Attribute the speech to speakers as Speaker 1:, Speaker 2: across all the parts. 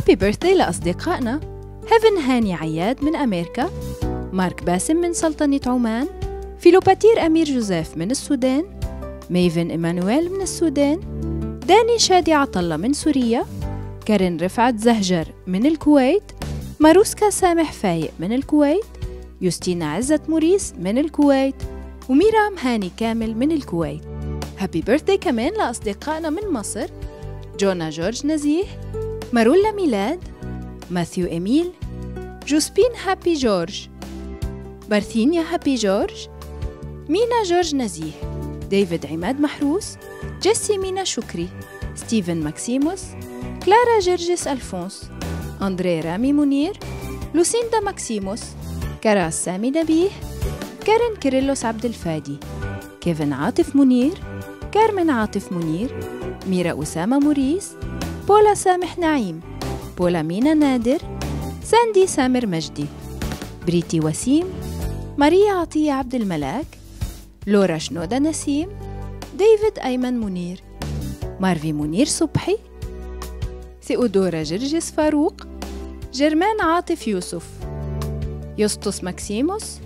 Speaker 1: هابي بيرثدي لأصدقائنا هيفن هاني عياد من أمريكا مارك باسم من سلطنة عمان فيلوباتير أمير جوزيف من السودان ميفن إيمانويل من السودان داني شادي عطلة من سوريا كارين رفعت زهجر من الكويت ماروسكا سامح فايق من الكويت يوستينا عزت موريس من الكويت وميرام هاني كامل من الكويت هابي بيرثدي كمان لأصدقائنا من مصر جونا جورج نزيه مارولا ميلاد ماثيو إميل جوسبين هابي جورج بارثينيا هابي جورج مينا جورج نزيه ديفيد عماد محروس جيسي مينا شكري ستيفن ماكسيموس كلارا جرجس ألفونس أندري رامي منير لوسيندا ماكسيموس كراس سامي نبيه كارين كيريلوس عبد الفادي كيفن عاطف منير كارمن عاطف منير ميرا أسامة موريس بولا سامح نعيم بولا مينا نادر ساندي سامر مجدي بريتي وسيم ماريا عطية عبد الملاك لورا شنودة نسيم ديفيد أيمن منير مارفي منير صبحي ثيودورا جرجس فاروق جرمان عاطف يوسف يسطس ماكسيموس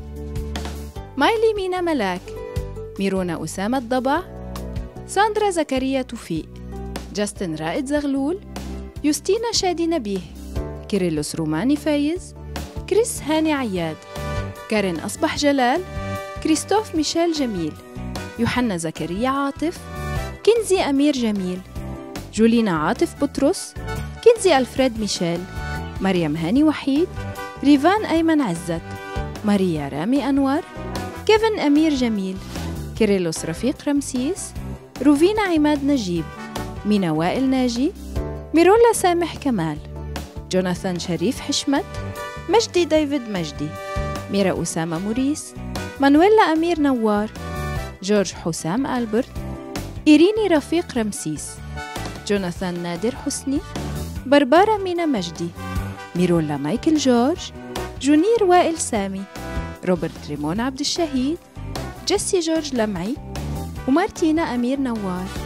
Speaker 1: مايلي مينا ملاك ميرونا أسامة الضبع ساندرا زكريا توفيق جاستن رائد زغلول يوستينا شادي نبيه كيريلوس روماني فايز كريس هاني عياد كارين أصبح جلال كريستوف ميشيل جميل يوحنا زكريا عاطف كنزي أمير جميل جولينا عاطف بطرس كنزي ألفريد ميشيل مريم هاني وحيد ريفان أيمن عزت ماريا رامي أنور كيفن أمير جميل كيريلوس رفيق رمسيس روفينا عماد نجيب مينا وائل ناجي ميرولا سامح كمال جوناثان شريف حشمت مجدي ديفيد مجدي ميرا أسامة موريس مانويلا أمير نوار جورج حسام ألبرت إيريني رفيق رمسيس جوناثان نادر حسني بربارة مينا مجدي ميرولا مايكل جورج جونير وائل سامي روبرت ريمون عبد الشهيد جيسي جورج لمعي ومارتينا أمير نوار